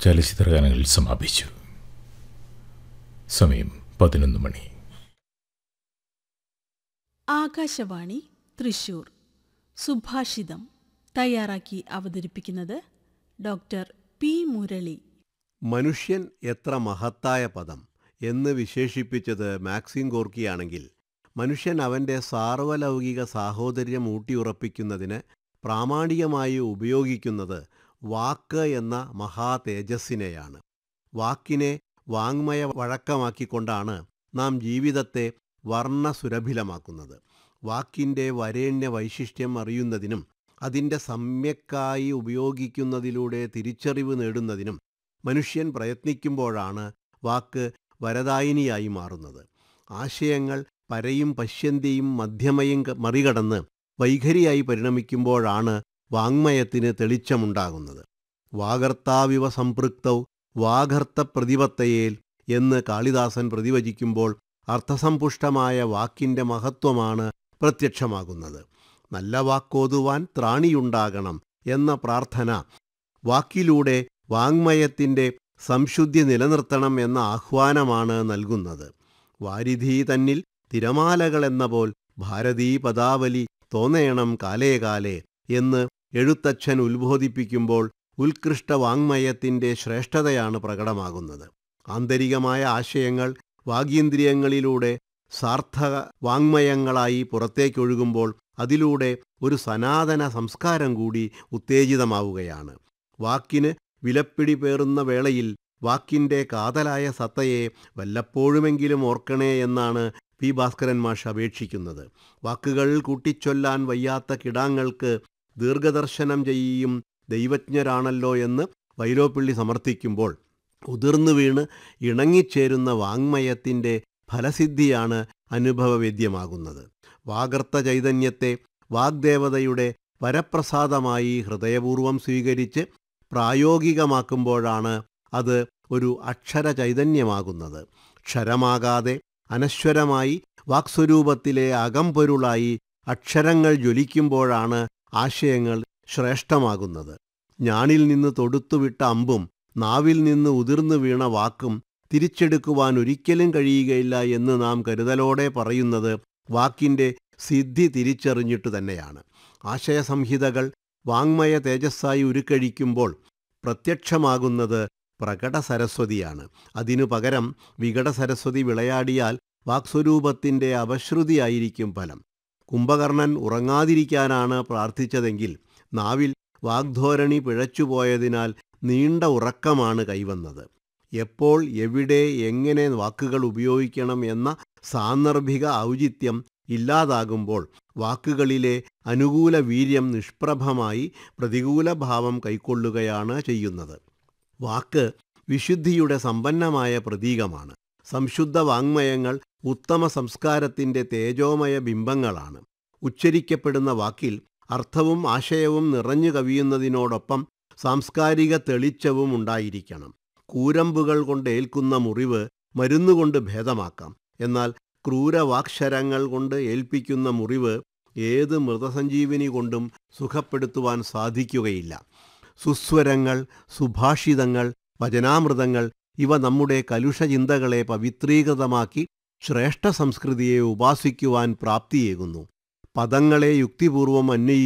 ചലച്ചിത്രഗാനങ്ങൾ സമാപിച്ചു സമയം പതിനൊന്ന് മണി ആകാശവാണി തൃശൂർ സുഭാഷിതം തയ്യാറാക്കി അവതരിപ്പിക്കുന്നത് ഡോക്ടർ പി മുരളി മനുഷ്യൻ എത്ര മഹത്തായ പദം എന്ന് വിശേഷിപ്പിച്ചത് മാക്സിം ഗോർക്കിയാണെങ്കിൽ മനുഷ്യൻ അവൻ്റെ സാർവലൗകിക സാഹോദര്യം ഊട്ടിയുറപ്പിക്കുന്നതിന് പ്രാമാണികമായി ഉപയോഗിക്കുന്നത് വാക്ക് എന്ന മഹാ തേജസ്സിനെയാണ് വാക്കിനെ വാങ്മയ വഴക്കമാക്കിക്കൊണ്ടാണ് നാം ജീവിതത്തെ വർണ്ണസുരഭിലമാക്കുന്നത് വാക്കിൻ്റെ വരേണ്യ വൈശിഷ്ട്യം അറിയുന്നതിനും അതിൻ്റെ സമ്യക്കായി ഉപയോഗിക്കുന്നതിലൂടെ തിരിച്ചറിവ് നേടുന്നതിനും മനുഷ്യൻ പ്രയത്നിക്കുമ്പോഴാണ് വാക്ക് വരദായിനിയായി മാറുന്നത് ആശയങ്ങൾ പരയും പശ്യന്തിയും മധ്യമയും ക- മറികടന്ന് വൈഖരിയായി പരിണമിക്കുമ്പോഴാണ് വാങ്മയത്തിന് തെളിച്ചമുണ്ടാകുന്നത് വാഗർത്താവിവ സംപൃക്തൗ വാഗർത്ത പ്രതിപത്തയേൽ എന്ന് കാളിദാസൻ പ്രതിവചിക്കുമ്പോൾ അർത്ഥസമ്പുഷ്ടമായ വാക്കിൻ്റെ മഹത്വമാണ് പ്രത്യക്ഷമാകുന്നത് നല്ല വാക്കോതുവാൻ ത്രാണിയുണ്ടാകണം എന്ന പ്രാർത്ഥന വാക്കിലൂടെ വാങ്മയത്തിൻ്റെ സംശുദ്ധി നിലനിർത്തണം എന്ന ആഹ്വാനമാണ് നൽകുന്നത് വാരിധി തന്നിൽ തിരമാലകളെന്ന പോൽ ഭാരതീ പദാവലി തോന്നേണം കാലേ കാലേ എന്ന് എഴുത്തച്ഛൻ ഉത്ബോധിപ്പിക്കുമ്പോൾ ഉത്കൃഷ്ട വാങ്മയത്തിൻ്റെ ശ്രേഷ്ഠതയാണ് പ്രകടമാകുന്നത് ആന്തരികമായ ആശയങ്ങൾ വാഗീന്ദ്രിയങ്ങളിലൂടെ സാർത്ഥക വാങ്മയങ്ങളായി പുറത്തേക്കൊഴുകുമ്പോൾ അതിലൂടെ ഒരു സനാതന സംസ്കാരം കൂടി ഉത്തേജിതമാവുകയാണ് വാക്കിന് വിലപ്പിടി പേറുന്ന വേളയിൽ വാക്കിൻ്റെ കാതലായ സത്തയെ വല്ലപ്പോഴുമെങ്കിലും ഓർക്കണേ എന്നാണ് പി ഭാസ്കരൻ മാഷ് അപേക്ഷിക്കുന്നത് വാക്കുകൾ കൂട്ടിച്ചൊല്ലാൻ വയ്യാത്ത കിടാങ്ങൾക്ക് ദീർഘദർശനം ചെയ്യും ദൈവജ്ഞരാണല്ലോ എന്ന് വൈലോപ്പിള്ളി സമർത്ഥിക്കുമ്പോൾ ഉതിർന്നു വീണ് ഇണങ്ങിച്ചേരുന്ന വാങ്മയത്തിൻ്റെ ഫലസിദ്ധിയാണ് അനുഭവവേദ്യമാകുന്നത് വാഗർത്ത ചൈതന്യത്തെ വാഗ്ദേവതയുടെ വരപ്രസാദമായി ഹൃദയപൂർവം സ്വീകരിച്ച് പ്രായോഗികമാക്കുമ്പോഴാണ് അത് ഒരു അക്ഷര ചൈതന്യമാകുന്നത് ക്ഷരമാകാതെ അനശ്വരമായി വാക്സ്വരൂപത്തിലെ അകംപൊരുളായി അക്ഷരങ്ങൾ ജ്വലിക്കുമ്പോഴാണ് ആശയങ്ങൾ ശ്രേഷ്ഠമാകുന്നത് ഞാണിൽ നിന്ന് തൊടുത്തുവിട്ട അമ്പും നാവിൽ നിന്ന് ഉതിർന്നു വീണ വാക്കും തിരിച്ചെടുക്കുവാൻ ഒരിക്കലും കഴിയുകയില്ല എന്ന് നാം കരുതലോടെ പറയുന്നത് വാക്കിൻ്റെ സിദ്ധി തിരിച്ചറിഞ്ഞിട്ടു തന്നെയാണ് ആശയസംഹിതകൾ വാങ്മയ തേജസ്സായി ഉരുക്കഴിക്കുമ്പോൾ പ്രത്യക്ഷമാകുന്നത് പ്രകട സരസ്വതിയാണ് അതിനു പകരം വികട സരസ്വതി വിളയാടിയാൽ വാക്സ്വരൂപത്തിൻ്റെ അപശ്രുതിയായിരിക്കും ഫലം കുംഭകർണൻ ഉറങ്ങാതിരിക്കാനാണ് പ്രാർത്ഥിച്ചതെങ്കിൽ നാവിൽ വാഗ്ധോരണി പിഴച്ചുപോയതിനാൽ നീണ്ട ഉറക്കമാണ് കൈവന്നത് എപ്പോൾ എവിടെ എങ്ങനെ വാക്കുകൾ ഉപയോഗിക്കണം എന്ന സാന്ദർഭിക ഔചിത്യം ഇല്ലാതാകുമ്പോൾ വാക്കുകളിലെ അനുകൂല വീര്യം നിഷ്പ്രഭമായി പ്രതികൂല ഭാവം കൈക്കൊള്ളുകയാണ് ചെയ്യുന്നത് വാക്ക് വിശുദ്ധിയുടെ സമ്പന്നമായ പ്രതീകമാണ് സംശുദ്ധ വാങ്മയങ്ങൾ ഉത്തമ സംസ്കാരത്തിൻ്റെ തേജോമയ ബിംബങ്ങളാണ് ഉച്ചരിക്കപ്പെടുന്ന വാക്കിൽ അർത്ഥവും ആശയവും നിറഞ്ഞു കവിയുന്നതിനോടൊപ്പം സാംസ്കാരിക തെളിച്ചവും ഉണ്ടായിരിക്കണം കൂരമ്പുകൾ കൊണ്ട് ഏൽക്കുന്ന മുറിവ് മരുന്നുകൊണ്ട് ഭേദമാക്കാം എന്നാൽ ക്രൂരവാക്ഷരങ്ങൾ കൊണ്ട് ഏൽപ്പിക്കുന്ന മുറിവ് ഏത് മൃതസഞ്ജീവിനി കൊണ്ടും സുഖപ്പെടുത്തുവാൻ സാധിക്കുകയില്ല സുസ്വരങ്ങൾ സുഭാഷിതങ്ങൾ വചനാമൃതങ്ങൾ ഇവ നമ്മുടെ കലുഷ ചിന്തകളെ പവിത്രീകൃതമാക്കി ശ്രേഷ്ഠ സംസ്കൃതിയെ ഉപാസിക്കുവാൻ പ്രാപ്തിയേകുന്നു പദങ്ങളെ യുക്തിപൂർവം അന്വയി